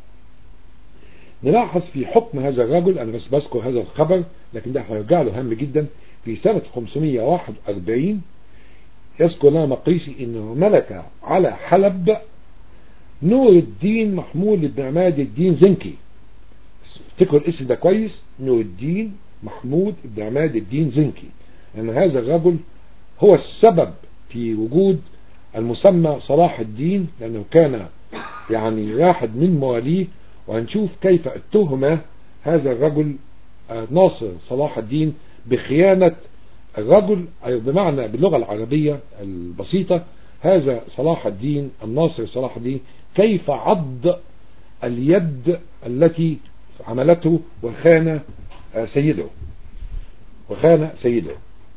نلاحظ في حكم هذا الرجل انا بس بذكر هذا الخبر لكن ده هيرجع له هام جدا في سنة 541 يذكر لنا مقريسي انه ملك على حلب نور الدين محمود بن عماد الدين زنكي افتكروا الاسم ده كويس نور الدين محمود بن عماد الدين زنكي لان يعني هذا الرجل هو السبب في وجود المسمى صلاح الدين لانه كان يعني واحد من مواليه وهنشوف كيف اتهم هذا الرجل ناصر صلاح الدين بخيانة الرجل أي بمعنى باللغة العربية البسيطة هذا صلاح الدين الناصر صلاح الدين كيف عض اليد التي عملته وخان سيده وخان سيده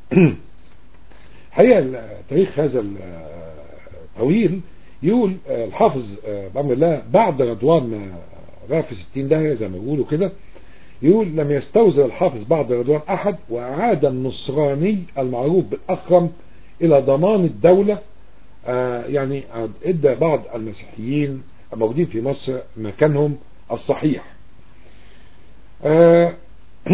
حقيقة تاريخ هذا الطويل يقول الحافظ بأمر الله بعد رضوان ما غاب في 60 داهية زي ما بيقولوا كده يقول لم يستوزر الحافظ بعد رضوان أحد وأعاد النصراني المعروف بالأخرم إلى ضمان الدولة آه يعني ادى بعض المسيحيين الموجودين في مصر مكانهم الصحيح آه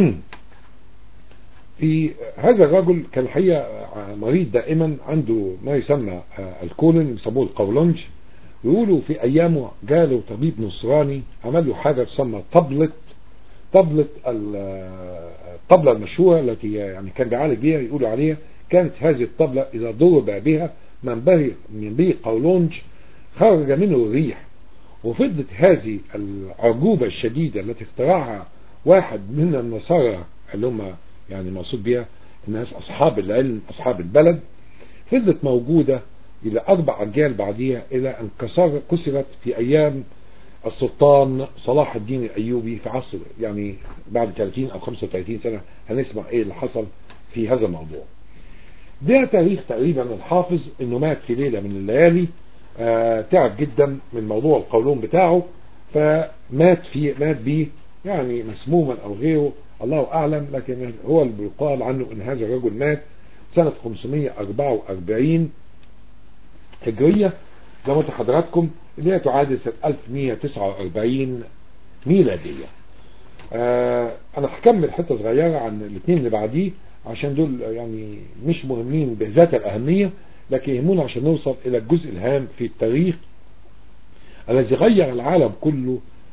في هذا الرجل كان الحقيقة مريض دائما عنده ما يسمى آه الكولون يسموه القولونج يقولوا في ايامه جاله طبيب نصراني عمل له حاجة تسمى طبلة طبلة الطبلة المشهورة التي يعني كان بيعالج بيها يقولوا عليها كانت هذه الطبلة اذا ضرب بها من بي من بي قولونج خرج منه الريح وفضلت هذه العجوبة الشديدة التي اخترعها واحد من النصارى اللي هم يعني مقصود بها الناس اصحاب العلم اصحاب البلد فضلت موجودة الى اربع اجيال بعديها الى ان كسر كسرت في ايام السلطان صلاح الدين الايوبي في عصر يعني بعد 30 او 35 سنة هنسمع ايه اللي حصل في هذا الموضوع ده تاريخ تقريبا الحافظ انه مات في ليلة من الليالي آه تعب جدا من موضوع القولون بتاعه فمات في مات بيه يعني مسموما او غيره الله اعلم لكن هو اللي بيقال عنه ان هذا الرجل مات سنة 544 هجرية زي ما قلت لحضراتكم اللي هي تعادل سنة 1149 ميلادية آه انا هكمل حتة صغيرة عن الاثنين اللي بعديه عشان دول يعني مش مهمين بذات الاهمية لكن يهمون عشان نوصل الى الجزء الهام في التاريخ الذي غير العالم كله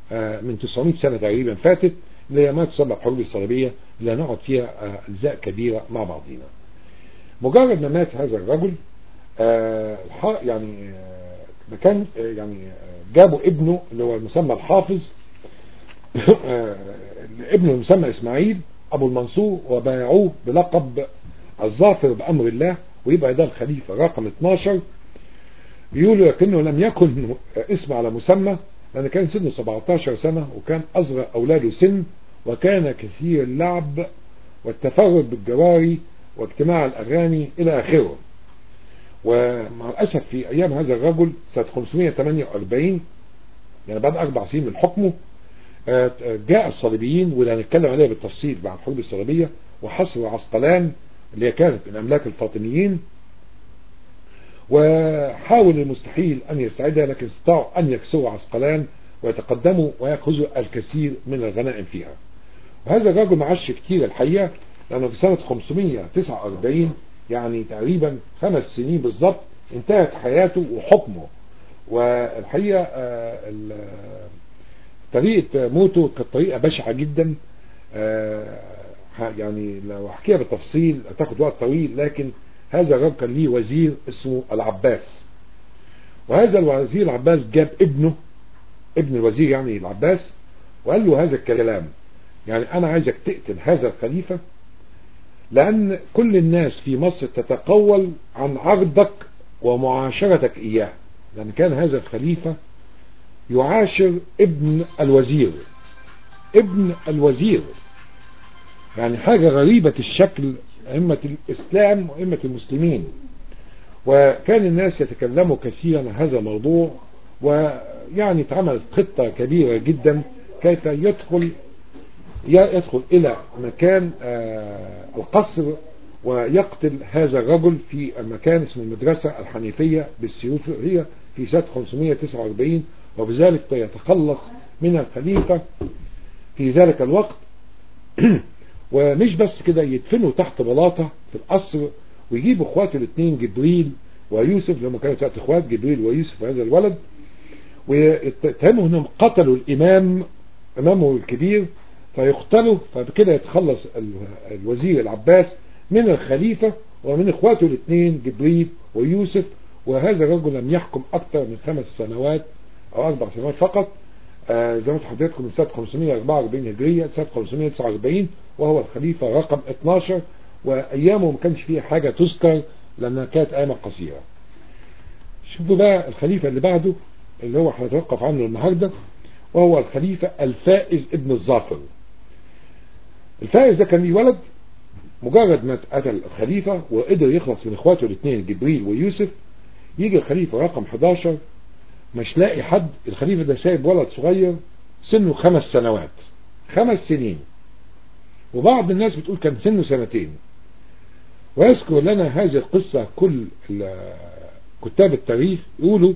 آه، من 900 سنة تقريبا فاتت اللي هي ما تسمى الحروب الصليبية اللي هنقعد فيها آه، أجزاء كبيرة مع بعضينا مجرد ما مات هذا الرجل آه، الح- يعني آه، ده كان آه، يعني آه، جابوا ابنه اللي هو المسمى الحافظ آه، ابنه المسمى اسماعيل ابو المنصور وبايعوه بلقب الظافر بامر الله ويبقى ده الخليفة رقم 12 بيقولوا لكنه لم يكن اسم على مسمى لأن كان سنه 17 سنة وكان أصغر أولاده سن وكان كثير اللعب والتفرد بالجواري واجتماع الأغاني إلى آخره ومع الأسف في أيام هذا الرجل سنة 548 يعني بعد أربع سنين من حكمه آه، جاء الصليبيين واللي هنتكلم عليها بالتفصيل بعد الحروب الصليبية وحصروا عسقلان اللي هي كانت من أملاك الفاطميين وحاول المستحيل أن يستعيدها لكن استطاعوا أن يكسروا عسقلان ويتقدموا ويأخذوا الكثير من الغنائم فيها وهذا الرجل ما عاش كتير الحقيقة لأنه في سنة 549 يعني تقريبا خمس سنين بالضبط انتهت حياته وحكمه والحقيقة آه، ال- طريقة موته كانت طريقة بشعة جدا آه، ه- يعني لو احكيها بالتفصيل هتاخد وقت طويل لكن هذا الرجل كان ليه وزير اسمه العباس وهذا الوزير العباس جاب ابنه ابن الوزير يعني العباس وقال له هذا الكلام يعني انا عايزك تقتل هذا الخليفة لان كل الناس في مصر تتقول عن عرضك ومعاشرتك اياه لان كان هذا الخليفة يعاشر ابن الوزير ابن الوزير يعني حاجة غريبة الشكل أئمة الإسلام وأئمة المسلمين وكان الناس يتكلموا كثيرا عن هذا الموضوع ويعني اتعملت خطة كبيرة جدا كيف يدخل يدخل إلى مكان آه، القصر ويقتل هذا الرجل في مكان اسمه المدرسة الحنيفية بالسيوفية في سنة 549 وبذلك يتخلص من الخليفة في ذلك الوقت ومش بس كده يدفنوا تحت بلاطة في القصر ويجيبوا اخواته الاثنين جبريل ويوسف لما كانوا ثلاث اخوات جبريل ويوسف هذا الولد ويتهموا انهم قتلوا الامام امامه الكبير فيقتلوا فبكده يتخلص ال- الوزير العباس من الخليفة ومن اخواته الاثنين جبريل ويوسف وهذا الرجل لم يحكم اكثر من خمس سنوات او اربع سنوات فقط آه، زي ما قلت لحضرتك من سنة 544 هجرية سنة 549 وهو الخليفة رقم 12 وايامه ما كانش فيه حاجة تذكر لانها كانت ايام قصيرة شوفوا بقى الخليفة اللي بعده اللي هو هنتوقف عنه النهاردة وهو الخليفة الفائز ابن الظافر الفائز ده كان ليه ولد مجرد ما قتل الخليفة وقدر يخلص من اخواته الاثنين جبريل ويوسف يجي الخليفة رقم 11 مش لاقي حد الخليفة ده سايب ولد صغير سنه خمس سنوات خمس سنين وبعض الناس بتقول كان سنه سنتين ويذكر لنا هذه القصة كل ال- كتاب التاريخ يقولوا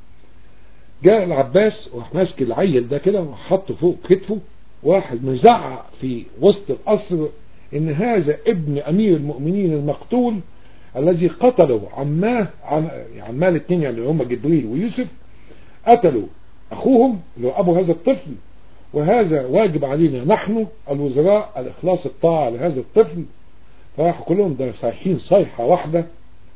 جاء العباس وراح ماسك العيل ده كده وحطه فوق كتفه واحد مزعق في وسط القصر ان هذا ابن امير المؤمنين المقتول الذي قتله عماه عم عماه الاثنين يعني هم جبريل ويوسف قتلوا اخوهم اللي هو ابو هذا الطفل وهذا واجب علينا نحن الوزراء الاخلاص الطاعة لهذا الطفل فراحوا كلهم ده صايحين صيحة واحدة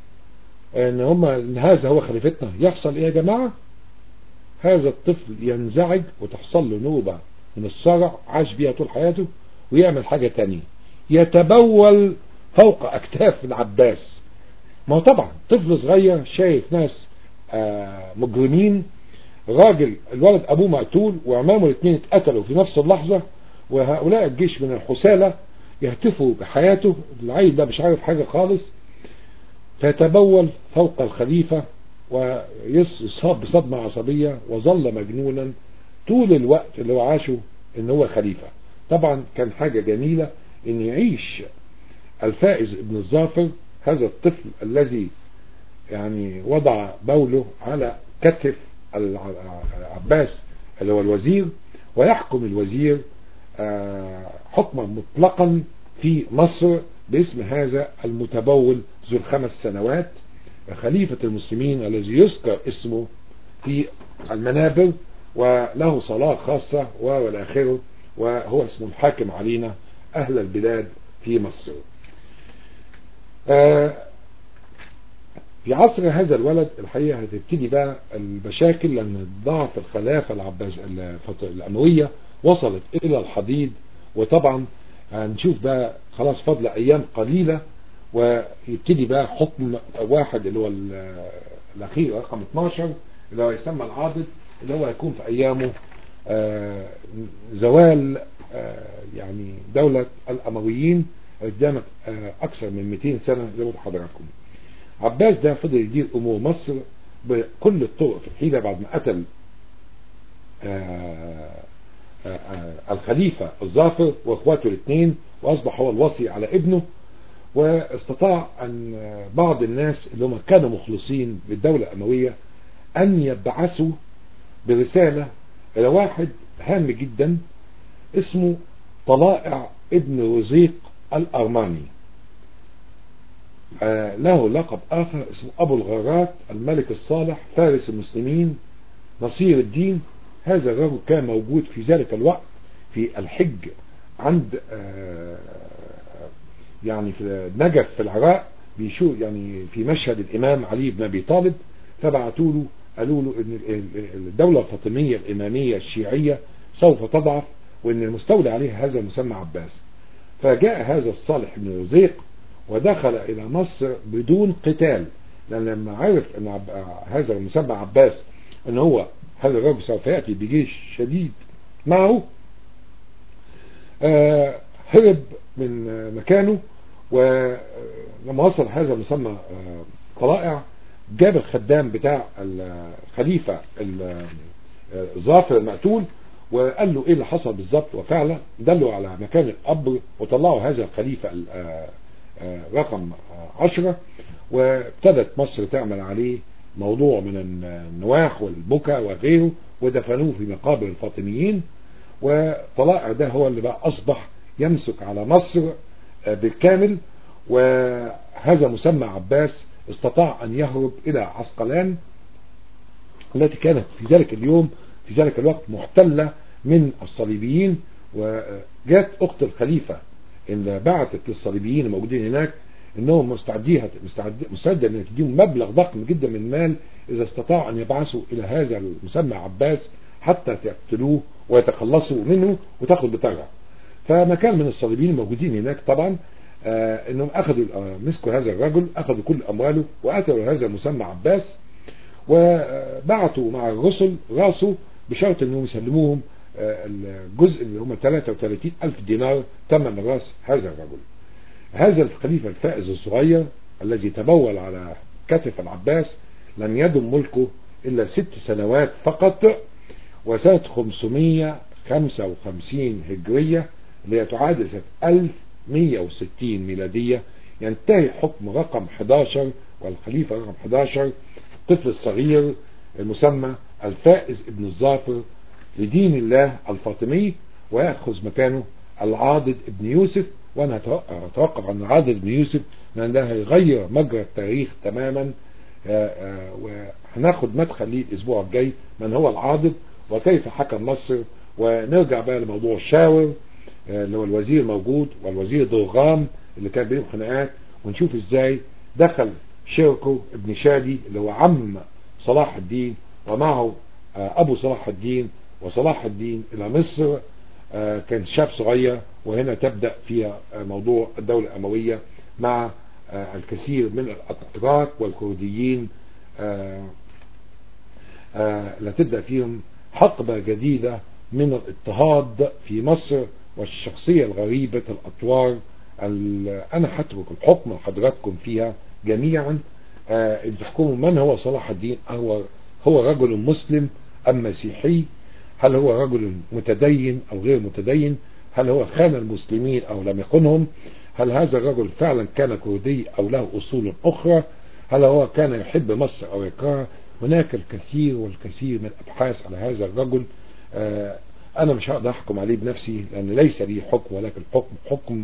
ان هم ان هذا هو خليفتنا يحصل ايه يا جماعة هذا الطفل ينزعج وتحصل له نوبة من الصرع عاش بيها طول حياته ويعمل حاجة تانية يتبول فوق اكتاف العباس ما هو طبعا طفل صغير شايف ناس آه مجرمين راجل الولد ابوه مقتول وعمامه الاثنين اتقتلوا في نفس اللحظة وهؤلاء الجيش من الحسالة يهتفوا بحياته العيل ده مش عارف حاجة خالص فيتبول فوق الخليفة ويصاب بصدمة عصبية وظل مجنونا طول الوقت اللي هو عاشه ان هو خليفة طبعا كان حاجة جميلة ان يعيش الفائز ابن الظافر هذا الطفل الذي يعني وضع بوله على كتف العباس اللي هو الوزير ويحكم الوزير حكما مطلقا في مصر باسم هذا المتبول ذو الخمس سنوات خليفة المسلمين الذي يذكر اسمه في المنابر وله صلاة خاصة والى اخره وهو اسمه الحاكم علينا اهل البلاد في مصر آه في عصر هذا الولد الحقيقة هتبتدي بقى المشاكل لأن ضعف الخلافة العباس الأموية وصلت إلى الحضيض وطبعا هنشوف بقى خلاص فضل أيام قليلة ويبتدي بقى حكم واحد اللي هو الأخير رقم 12 اللي هو يسمى العاضد اللي هو يكون في أيامه زوال يعني دولة الأمويين قدامك أكثر من 200 سنة زي ما حضراتكم عباس ده فضل يدير امور مصر بكل الطرق في الحيلة بعد ما قتل آآ آآ الخليفة الظافر واخواته الاثنين واصبح هو الوصي على ابنه واستطاع ان بعض الناس اللي هم كانوا مخلصين بالدولة الاموية ان يبعثوا برسالة الى واحد هام جدا اسمه طلائع ابن رزيق الارماني آه له لقب آخر اسمه أبو الغارات الملك الصالح فارس المسلمين نصير الدين هذا الرجل كان موجود في ذلك الوقت في الحج عند آه يعني في نجف في العراق بيشوف يعني في مشهد الإمام علي بن أبي طالب فبعتوا له قالوا له ان الدولة الفاطمية الإمامية الشيعية سوف تضعف وان المستولى عليها هذا المسمى عباس فجاء هذا الصالح بن رزيق ودخل إلى مصر بدون قتال لأن لما عرف أن عب... هذا المسمى عباس أن هو هذا الرجل سوف يأتي بجيش شديد معه آه هرب من مكانه ولما وصل هذا المسمى آه طلائع جاب الخدام بتاع الخليفة الظافر المقتول وقال له ايه اللي حصل بالظبط وفعلا دلوا على مكان القبر وطلعوا هذا الخليفة رقم عشرة وابتدت مصر تعمل عليه موضوع من النواح والبكا وغيره ودفنوه في مقابر الفاطميين وطلائع ده هو اللي بقى أصبح يمسك على مصر بالكامل وهذا مسمى عباس استطاع أن يهرب إلى عسقلان التي كانت في ذلك اليوم في ذلك الوقت محتلة من الصليبيين وجاءت أخت الخليفة إن بعتت للصليبيين الموجودين هناك انهم مستعديها مستعدة ان تديهم مبلغ ضخم جدا من المال اذا استطاعوا ان يبعثوا الى هذا المسمى عباس حتى يقتلوه ويتخلصوا منه وتاخذ بتاعها فما كان من الصليبيين الموجودين هناك طبعا آه انهم اخذوا آه مسكوا هذا الرجل اخذوا كل امواله وقتلوا هذا المسمى عباس وبعتوا مع الرسل راسه بشرط انهم يسلموهم آه الجزء اللي هم 33 الف دينار ثمن راس هذا الرجل هذا الخليفة الفائز الصغير الذي تبول على كتف العباس لم يدم ملكه إلا ست سنوات فقط وسنة 555 هجرية اللي تعادل سنة 1160 ميلادية ينتهي حكم رقم 11 والخليفة رقم 11 الطفل الصغير المسمى الفائز ابن الظافر لدين الله الفاطمي ويأخذ مكانه العاضد ابن يوسف وانا اتوقف عن العاضد بن يوسف لان ده هيغير مجرى التاريخ تماما وهناخد مدخل ليه الاسبوع الجاي من هو العاضد وكيف حكم مصر ونرجع بقى لموضوع الشاور اللي هو الوزير موجود والوزير ضرغام اللي كان بينهم خناقات ونشوف ازاي دخل شيركو ابن شادي اللي هو عم صلاح الدين ومعه ابو صلاح الدين وصلاح الدين الى مصر كان شاب صغير وهنا تبدأ فيها موضوع الدولة الأموية مع الكثير من الأتراك والكرديين لا تبدأ فيهم حقبة جديدة من الاضطهاد في مصر والشخصية الغريبة الأطوار أنا هترك الحكم لحضراتكم فيها جميعا تحكموا من هو صلاح الدين هو هو رجل مسلم أم مسيحي هل هو رجل متدين أو غير متدين هل هو خان المسلمين أو لم يخنهم هل هذا الرجل فعلا كان كردي أو له أصول أخرى هل هو كان يحب مصر أو يكرهها هناك الكثير والكثير من الأبحاث على هذا الرجل آه أنا مش هقدر أحكم عليه بنفسي لأن ليس لي حكم ولكن حكم حكم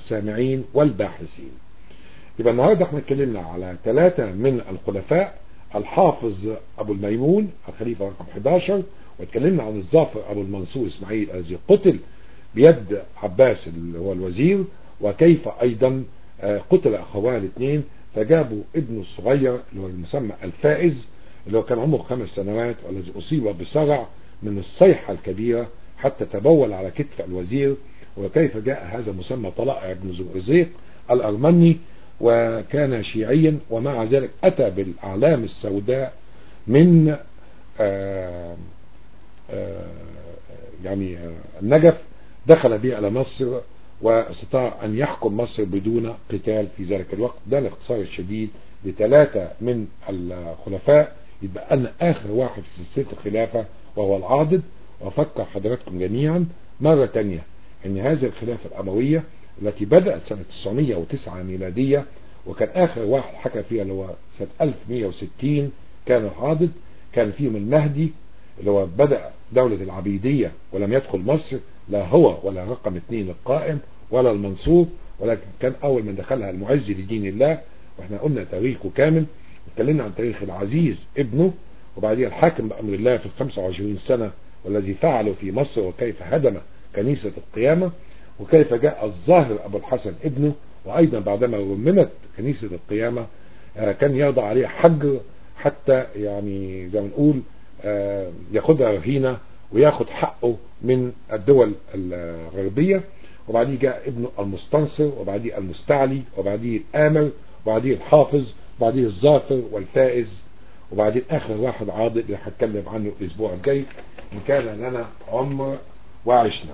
السامعين والباحثين يبقى النهاردة احنا اتكلمنا على ثلاثة من الخلفاء الحافظ ابو الميمون الخليفة رقم 11 واتكلمنا عن الظافر ابو المنصور اسماعيل الذي قتل بيد عباس اللي هو الوزير وكيف ايضا قتل اخواه الاثنين فجابوا ابنه الصغير اللي هو المسمى الفائز اللي هو كان عمره خمس سنوات والذي اصيب بصرع من الصيحة الكبيرة حتى تبول على كتف الوزير وكيف جاء هذا مسمى طلائع بن زرزيق الأرمني وكان شيعيا ومع ذلك أتى بالأعلام السوداء من آآ آآ يعني النجف دخل به إلى مصر واستطاع أن يحكم مصر بدون قتال في ذلك الوقت ده الاختصار الشديد لثلاثة من الخلفاء يبقى أن آخر واحد في سلسلة الخلافة وهو العاضد وأفكر حضراتكم جميعا مرة تانية أن هذه الخلافة الأموية التي بدأت سنة 909 ميلادية وكان آخر واحد حكى فيها اللي هو سنة 1160 كان العاضد كان فيهم المهدي اللي هو بدأ دولة العبيدية ولم يدخل مصر لا هو ولا رقم اثنين القائم ولا المنصور ولكن كان أول من دخلها المعز لدين الله واحنا قلنا تاريخه كامل اتكلمنا عن تاريخ العزيز ابنه وبعدين الحاكم بأمر الله في ال 25 سنة والذي فعله في مصر وكيف هدم كنيسة القيامة وكيف جاء الظاهر أبو الحسن ابنه وأيضا بعدما رممت كنيسة القيامة كان يضع عليها حجر حتى يعني زي ما نقول ياخدها رهينة وياخد حقه من الدول الغربية وبعديه جاء ابنه المستنصر وبعديه المستعلي وبعديه الآمر وبعديه الحافظ وبعديه الظافر والفائز وبعدين آخر واحد عاضد اللي هتكلم عنه الأسبوع الجاي إن كان لنا عمر وعشنا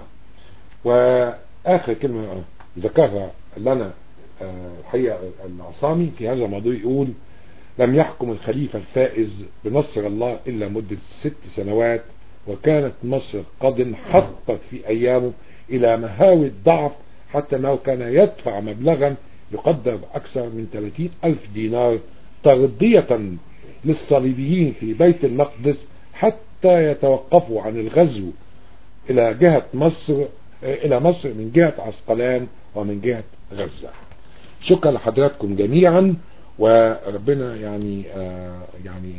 وآخر كلمة ذكرها لنا الحقيقة العصامي في هذا الموضوع يقول لم يحكم الخليفة الفائز بنصر الله إلا مدة ست سنوات وكانت مصر قد انحطت في أيامه إلى مهاوي الضعف حتى أنه كان يدفع مبلغا يقدر بأكثر من 30 ألف دينار تغذية للصليبيين في بيت المقدس حتى يتوقفوا عن الغزو إلى جهة مصر إلى مصر من جهة عسقلان ومن جهة غزة شكرا لحضراتكم جميعا وربنا يعني آه يعني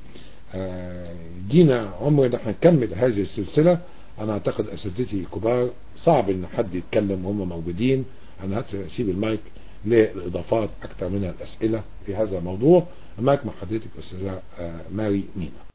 آه جينا عمر ان احنا نكمل هذه السلسلة انا اعتقد اساتذتي الكبار صعب ان حد يتكلم وهم موجودين انا هسيب المايك للاضافات اكثر من الاسئلة في هذا الموضوع المايك مع حضرتك استاذة آه ماري مينا